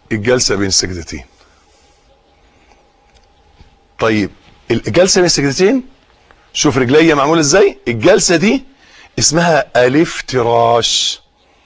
الجلسه بين السجدتين طيب الجلسه بين السجدتين شوف رجليا معموله ازاي الجلسه دي اسمها الافتراش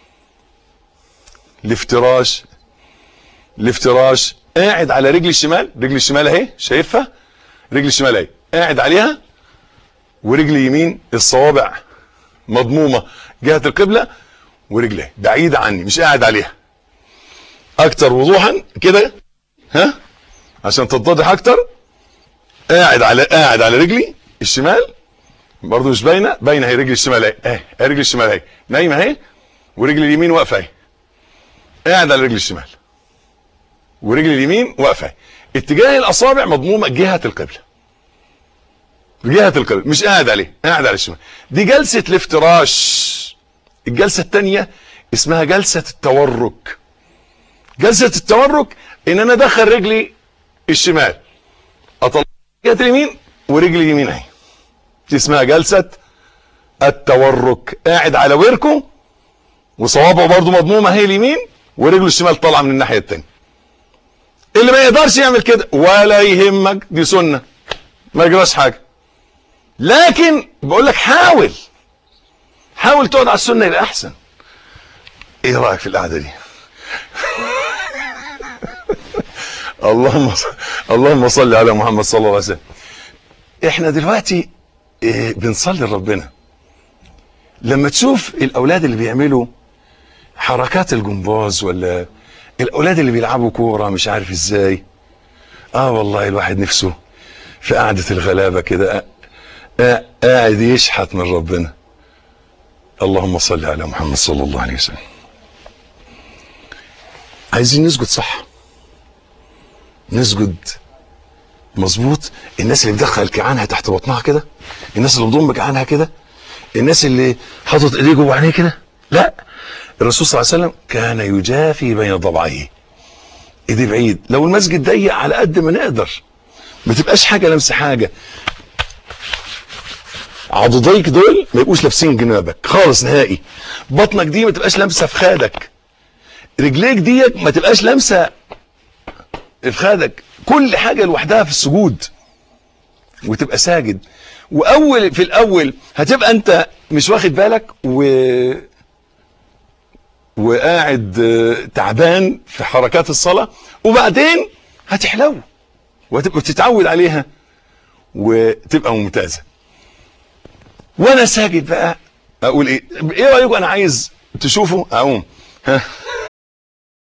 الافتراش الافتراش قاعد على رجل الشمال رجل الشمال اهي شايفها رجل الشمال اهي قاعد عليها ورجل يمين الصوابع مضمومه جهه القبله ورجلي بعيده عني مش قاعد عليها اكتر وضوحا كده ها عشان تتضح اكتر قاعد على قاعد على رجلي الشمال برضه مش باينه باينه هي رجلي الشمال اهي اهي اهي رجلي الشمال اهي نايمه اهي ورجلي اليمين واقفه اهي قاعد على رجلي الشمال ورجلي اليمين واقفه اهي اتجاه الاصابع مضمومه جهه القبله جهه القبله مش قاعد عليه قاعد على الشمال دي جلسه الافتراش الجلسه الثانيه اسمها جلسه التورك جلسه التورك ان انا ادخل رجلي الشمال اطلع جهه اليمين ورجلي اليمين اهي دي اسمها جلسه التورك قاعد على وركه وصوابعه برضه مضمومه هي اليمين ورجله الشمال طالعه من الناحيه الثانيه اللي ما يقدرش يعمل كده ولا يهمك دي سنه ما يجراش حاجه لكن بقول لك حاول حاول تقعد على السنه يبقى احسن ايه رايك في القعده دي اللهم صل... اللهم صل على محمد صلى الله عليه وسلم احنا دلوقتي إيه بنصلي لربنا لما تشوف الاولاد اللي بيعملوا حركات الجمباز ولا الاولاد اللي بيلعبوا كوره مش عارف ازاي اه والله الواحد نفسه في قعده الغلابه كده آه قاعد يشحت من ربنا اللهم صل على محمد صلى الله عليه وسلم عايزين نسجد صح نسجد مظبوط الناس اللي بتدخل كعانها تحت بطنها كده الناس اللي بتضم كعانها كده الناس اللي حاطط ايديه جوه عينيه كده لا الرسول صلى الله عليه وسلم كان يجافي بين ضبعيه ايديه بعيد لو المسجد ضيق على قد ما نقدر ما تبقاش حاجه لمس حاجه عضديك دول ما يبقوش لابسين جنابك خالص نهائي بطنك دي ما تبقاش لامسه في خادك رجليك ديت ما تبقاش لامسه في خادك كل حاجه لوحدها في السجود وتبقى ساجد واول في الاول هتبقى انت مش واخد بالك و وقاعد تعبان في حركات الصلاه وبعدين هتحلو وهتبقى تتعود عليها وتبقى ممتازه وانا ساجد بقى اقول ايه ايه رايكم انا عايز تشوفوا اقوم ها